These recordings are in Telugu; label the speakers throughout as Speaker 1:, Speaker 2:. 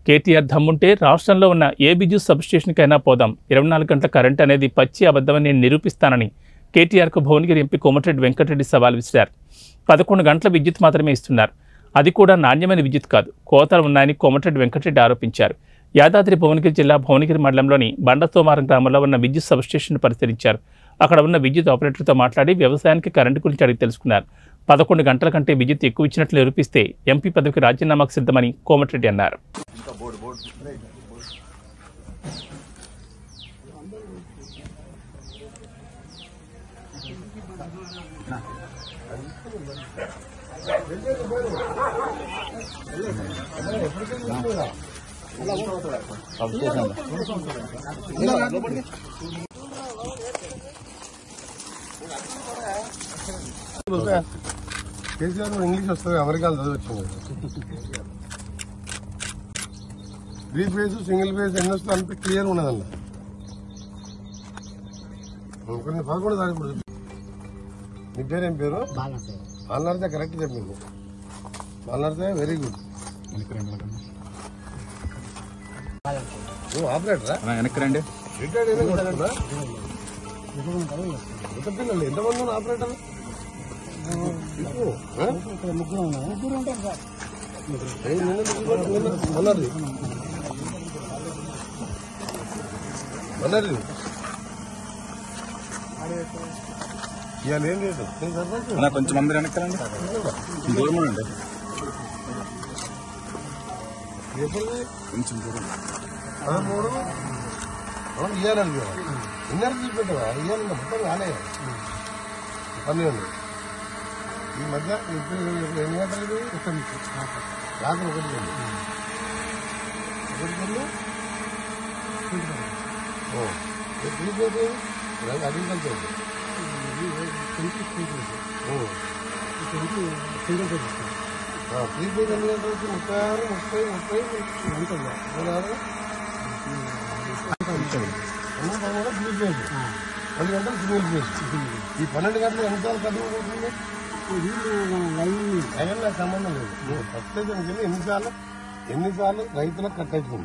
Speaker 1: కేటీఆర్ దమ్ముంటే రాష్ట్రంలో ఉన్న ఏ విద్యుత్ సబ్స్టేషన్కైనా పోదాం ఇరవై నాలుగు గంటల కరెంట్ అనేది పచ్చి అబద్ధమని నేను నిరూపిస్తానని కేటీఆర్కు భువనగిరి ఎంపీ కోమటిరెడ్డి వెంకటరెడ్డి సవాల్ విసిరారు పదకొండు గంటల విద్యుత్ మాత్రమే ఇస్తున్నారు అది కూడా నాణ్యమైన విద్యుత్ కాదు కోతలు ఉన్నాయని కోమటిరెడ్డి వెంకటరెడ్డి ఆరోపించారు యాదాద్రి భువనగిరి జిల్లా భువనగిరి మండలంలోని బండసోమారం గ్రామంలో ఉన్న విద్యుత్ సబ్స్టేషన్ పరిశీలించారు అక్కడ ఉన్న విద్యుత్ ఆపరేటర్తో మాట్లాడి వ్యవసాయానికి కరెంటు గురించి అడిగి తెలుసుకున్నారు పదకొండు గంటల కంటే విద్యుత్ ఎక్కువ ఇచ్చినట్లు నిరూపిస్తే ఎంపీ పదవికి రాజీనామాకు సిద్ధమని కోమటిరెడ్డి అన్నారు
Speaker 2: కేసీఆర్ కూడా ఇంగ్లీష్ వస్తుంది అమెరికాలో చదివచ్చింది త్రీ ఫేజ్ సింగిల్ ఫేజ్ ఎన్ని వస్తుంది అంత క్లియర్ ఉన్నదన్న కొన్ని పదకొండు తారీఖు కూడా చెప్పు. మీ పేరు ఏం పేరు బాలనర్సే కరెక్ట్ చెప్పింది బాలనర్సే వెరీ గుడ్ నువ్వు ఆపరేటరా
Speaker 3: వెనక్కి రండి
Speaker 2: రిటైర్డ్ అయినా కొడుకునా? ఎంత పిల్లలు ఎంతమంది ఉన్నారు ఆపరేటర్ చెప్పు, ఆ? ఏ, నిన్న ముగ్గురు, నిన్న మొన్నటిది. మొన్నటిది. ఇవాళ ఏం లేదు నేను సర్పంచ్
Speaker 3: అన్న కొంచెం అందరు వెనక్కి రండి దూరం అండి
Speaker 2: ఎప్పటిది
Speaker 3: కొంచెం దూరం
Speaker 2: పదమూడు అవును ఇవ్వాలని ఇన్నర్ చూపెట్టవా ఇవ్వాలి మొత్తం కాలే పన్నెండు ఈ మధ్య ఇప్పుడు ఎన్ని గంటలు ఇది రాత్రి ఒకటి గంటలు. ఒకటి గంటలు? ఓ. ఏ పిలిపోతే అగ్రికల్చర్ ఓ. ఆ, ప్రీపెయిడ్ ఎన్ని గంటలు వచ్చి ముప్పై ఆరు ముప్పై ముప్పై ముప్పై ఆరు అన్నం పదమూడు ప్రీపెయిడ్ పది గంటలు సింగిల్ ఫేజ్ ఈ పన్నెండు గంటలు ఎన్నిసార్లు కట్టడం అవుతుంది అయినా నాకు సంబంధం లేదు నువ్వు సబ్స్టేషన్కి వెళ్ళి ఎన్నిసార్లు ఎన్నిసార్లు రైతులకు కట్ అవుతుంది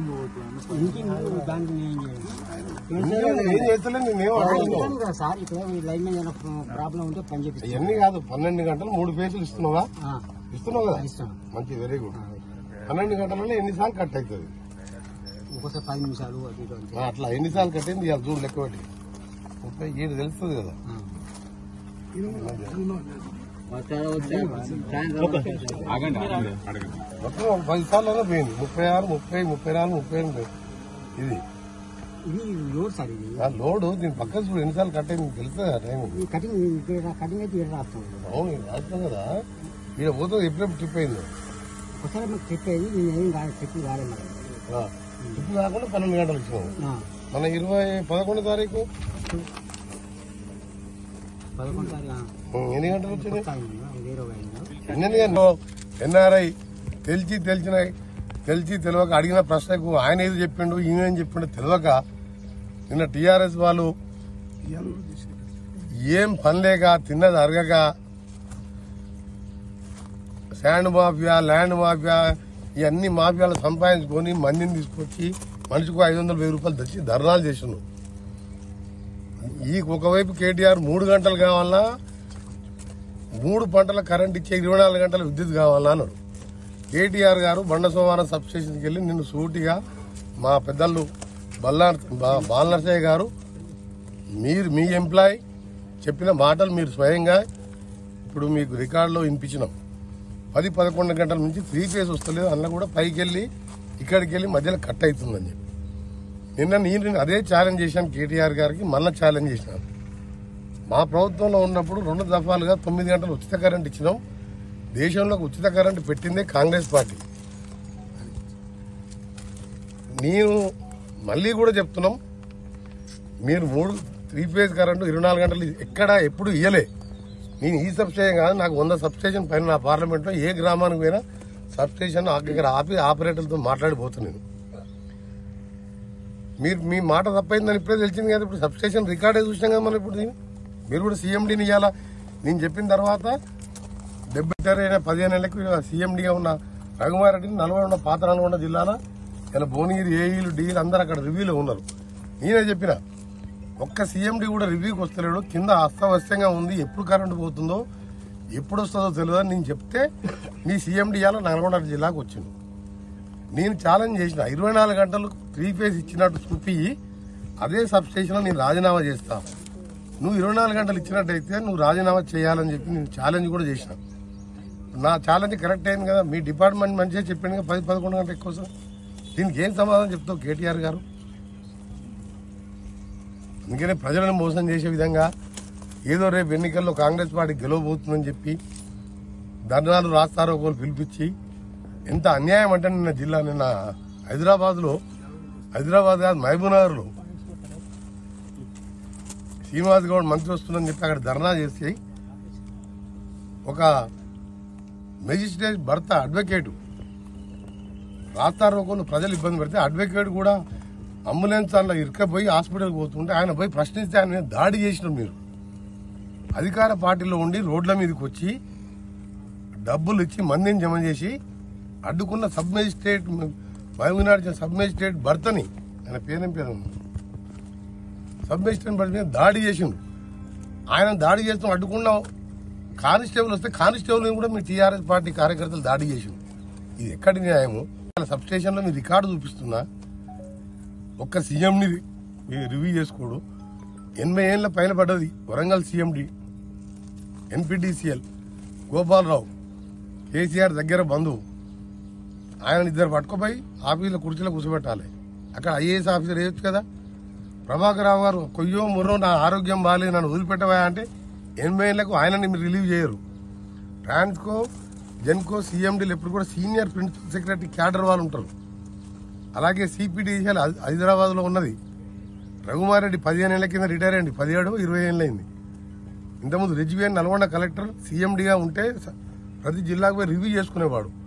Speaker 2: ఎందుకంటే ఏం చేస్తలేదు నేనేం అడగలేదు
Speaker 4: సార్ ఇక్కడ ఈ లైన్ మీద ఏమైనా ప్రాబ్లం ఉంటే పని చేపిస్తాను
Speaker 2: ఇవన్నీ కాదు పన్నెండు గంటలు మూడు ఫేజులు ఇస్తున్నావా ఇస్తున్నావు కదా
Speaker 4: ఇస్తాను
Speaker 2: మంచి వెరీ గుడ్ పన్నెండు గంటలలో ఎన్నిసార్లు కట్ అవుతుంది
Speaker 4: ఒక్కోసారి పది నిమిషాలు అది ఇది అంతే
Speaker 2: ఆ, అట్లా ఎన్నిసార్లు కట్టింది ఇవాళ చూడు లెక్క పెట్టి ముప్పై ఏడు తెలుస్తుంది కదా
Speaker 3: ఆగండి ఆగండి అడగండి
Speaker 2: మొత్తం ఒక పది సార్లు పోయింది ముప్పై ఆరు ముప్పై ముప్పై నాలుగు ముప్పై ఎనిమిది ఇది
Speaker 4: ఇది లోడ్ సార్ ఇది
Speaker 2: ఆ లోడ్ దీని పక్కన చూడు ఎన్నిసార్లు కట్ అయింది తెలుస్తుంది కదా టైం
Speaker 4: ఈ కటింగ్ ఇక్కడ కటింగ్ అయితే ఇక్కడ రాస్తాం
Speaker 2: అవును ఇది రాస్తాం కదా ఇక్కడ పోతుంది ఎప్పుడెప్పుడు ట్రిప్ అయింది
Speaker 4: ఒకసారి మాకు చెప్పేది నేను ఏం కాదు చెప్పి కాలేదు మరి
Speaker 2: ఆ, ట్రిప్ కాకుండా పన్నెండు గంటలు వచ్చినాము
Speaker 4: ఆ,
Speaker 2: మన ఇరవై పదకొండు తారీఖు
Speaker 4: పదకొండు తారీఖు ఆ,
Speaker 2: ఉం, ఎన్ని గంటలు వచ్చింది
Speaker 4: కొత్త అయిందా? వేరే ఒక అయిందా?
Speaker 2: ఎన్ని ఎన్ఆర్ఐ తెలిసి తెలిసిన తెలిసి తెలియక అడిగిన ప్రశ్నకు ఆయన ఏది చెప్పిండు ఈయన ఏం చెప్పిండు తెలియక నిన్న టీఆర్ఎస్ వాళ్ళు ఏం పని లేక తిన్నది అరగక శాండ్ మాఫియా ల్యాండ్ మాఫియా ఇవన్నీ మాఫియాలు సంపాదించుకొని మందిని తీసుకొచ్చి మనిషికి ఐదు వందల వెయ్యి రూపాయలు తెచ్చి ధర్నాలు చేస్తున్నాడు ఈ ఒకవైపు కేటీఆర్ మూడు గంటలు కావాలన్నా మూడు పంటల కరెంట్ ఇచ్చే ఇరవై నాలుగు గంటల విద్యుత్ కావాలా అన్నాడు కేటీఆర్ గారు బండ సోమవారం సబ్ స్టేషన్కి వెళ్ళి నిన్ను సూటిగా మా పెద్దలు బల్లార్ బా- బాలనరసయ్య గారు మీరు మీ ఎంప్లాయ్ చెప్పిన మాటలు మీరు స్వయంగా ఇప్పుడు మీకు రికార్డులో వినిపించినాం పది పదకొండు గంటల నుంచి త్రీ ఫేస్ వస్తలేదు అన్న కూడా పైకి వెళ్ళి ఇక్కడికి వెళ్ళి మధ్యలో కట్ అవుతుందని చెప్పి నిన్న నేను అదే ఛాలెంజ్ చేశాను కేటీఆర్ గారికి మళ్ళీ ఛాలెంజ్ చేసినాను మా ప్రభుత్వంలో ఉన్నప్పుడు రెండు దఫాలుగా తొమ్మిది గంటలు ఉచిత కరెంట్ ఇచ్చినాం దేశంలోకి ఉచిత కరెంట్ పెట్టిందే కాంగ్రెస్ పార్టీ నేను మళ్ళీ కూడా చెప్తున్నాం మీరు మూడు త్రీ ఫేజ్ కరెంటు ఇరవై నాలుగు గంటలు ఎక్కడ ఎప్పుడు ఇయ్యలే నేను ఈ సబ్స్టేషన్ కాదు నాకు వంద సబ్స్టేషన్ పైన నా పార్లమెంట్లో ఏ గ్రామానికి పోయినా సబ్స్టేషన్ ఇక్కడ ఆపి ఆపరేటర్లతో మాట్లాడిపోతున్నాను మీరు మీ మాట తప్పైందని ఇప్పుడే తెలిసింది కదా ఇప్పుడు సబ్స్టేషన్ రికార్డే చూసినాం కదా మనం ఇప్పుడు దీన్ని. మీరు కూడా సీఎండీని ఇవ్వాలా నేను చెప్పిన తర్వాత డెబ్బై అయిన పదిహేను నెలలకు సీఎండీగా ఉన్న రఘుమారెడ్డిని నల్గొండ పాత నల్గొండ జిల్లాలో ఇలా భువనగిరి ఏఈలు డీలు అందరు అక్కడ రివ్యూలో ఉన్నారు నేనే చెప్పిన ఒక్క సీఎండి కూడా రివ్యూకి వస్తలేడు కింద అస్తవ్యస్తంగా ఉంది ఎప్పుడు కరెంటు పోతుందో ఎప్పుడు వస్తుందో తెలియదు అని నేను చెప్తే నీ సీఎండి ఇవాళ నల్గొండ జిల్లాకు వచ్చిండు నేను ఛాలెంజ్ చేసిన ఇరవై నాలుగు గంటలు త్రీ ఫేజ్ ఇచ్చినట్టు చూపి అదే సబ్ స్టేషన్లో నేను రాజీనామా చేస్తా నువ్వు ఇరవై నాలుగు గంటలు ఇచ్చినట్టయితే నువ్వు రాజీనామా చేయాలని చెప్పి నేను ఛాలెంజ్ కూడా చేసిన నా ఛాలెంజ్ కరెక్ట్ అయింది కదా మీ డిపార్ట్మెంట్ మంచిగా చెప్పింది కదా పది పదకొండు గంటల ఎక్కువ సార్ దీనికి ఏం సమాధానం చెప్తావు కేటీఆర్ గారు అందుకనే ప్రజలను మోసం చేసే విధంగా ఏదో రేపు ఎన్నికల్లో కాంగ్రెస్ పార్టీ గెలవబోతుందని చెప్పి ధర్నాలు రాస్తారు ఒకరు పిలిపించి ఎంత అన్యాయం అంటే నిన్న జిల్లా నిన్న హైదరాబాద్లో హైదరాబాద్ కాదు మహబూబ్నగర్లో శ్రీనివాస్ గౌడ్ మంత్రి వస్తుందని చెప్పి అక్కడ ధర్నా చేసి ఒక మెజిస్ట్రేట్ భర్త అడ్వకేటు రాస్తారోకోలు ప్రజలు ఇబ్బంది పెడితే అడ్వకేట్ కూడా అంబులెన్స్ అలా ఇరుకపోయి హాస్పిటల్కి పోతుంటే ఆయన పోయి ప్రశ్నిస్తే ఆయన మీద దాడి చేసినారు మీరు అధికార పార్టీలో ఉండి రోడ్ల మీదకి వచ్చి డబ్బులు ఇచ్చి మందిని జమ చేసి అడ్డుకున్న sub magistrate Mahabubnagar sub magistrate భర్తని ఆయన పేరేం పేరు సబ్ మేజిస్ట్రేట్ భర్త మీద దాడి చేసిండు ఆయన దాడి చేస్తూ అడ్డుకున్నాం కానిస్టేబుల్ వస్తే కానిస్టేబుల్ కూడా మీ టీఆర్ఎస్ పార్టీ కార్యకర్తలు దాడి చేసిండు ఇది ఎక్కడి న్యాయము సబ్ స్టేషన్లో మీ రికార్డు చూపిస్తున్నా ఒక్క సీఎంని మీరు రివ్యూ చేసుకోడు ఎనభై ఏళ్ళ పైన పడ్డది Warangal CMD NPDCL Gopalarao KCR దగ్గర బంధువు ఆయన ఇద్దరు పట్టుకుపోయి ఆఫీసులో కుర్చీలో కూర్చోబెట్టాలి అక్కడ ఐఏఎస్ ఆఫీసర్ వేయొచ్చు కదా ప్రభాకర్ రావు గారు కొయ్యో ముర్రో నా ఆరోగ్యం బాగాలేదు నన్ను వదిలిపెట్టవా అంటే ఎనభై ఏళ్లకు ఆయనని మీరు రిలీవ్ చేయరు ట్రాన్స్కో జెన్కో సీఎండీలు ఎప్పుడు కూడా సీనియర్ ప్రిన్సిపల్ సెక్రటరీ క్యాడర్ వాళ్ళు ఉంటారు అలాగే సిపిడిసిఎల్ హైదరాబాద్ లో ఉన్నది రఘుమారెడ్డి పదిహేను ఏళ్ల కింద రిటైర్ అయ్యింది పదిహేడు ఇరవై ఏళ్ళు అయింది ఇంతకుముందు రిజ్వియన్ నల్గొండ కలెక్టర్ సీఎండిగా ఉంటే స- ప్రతి జిల్లాకు పోయి రివ్యూ చేసుకునేవాడు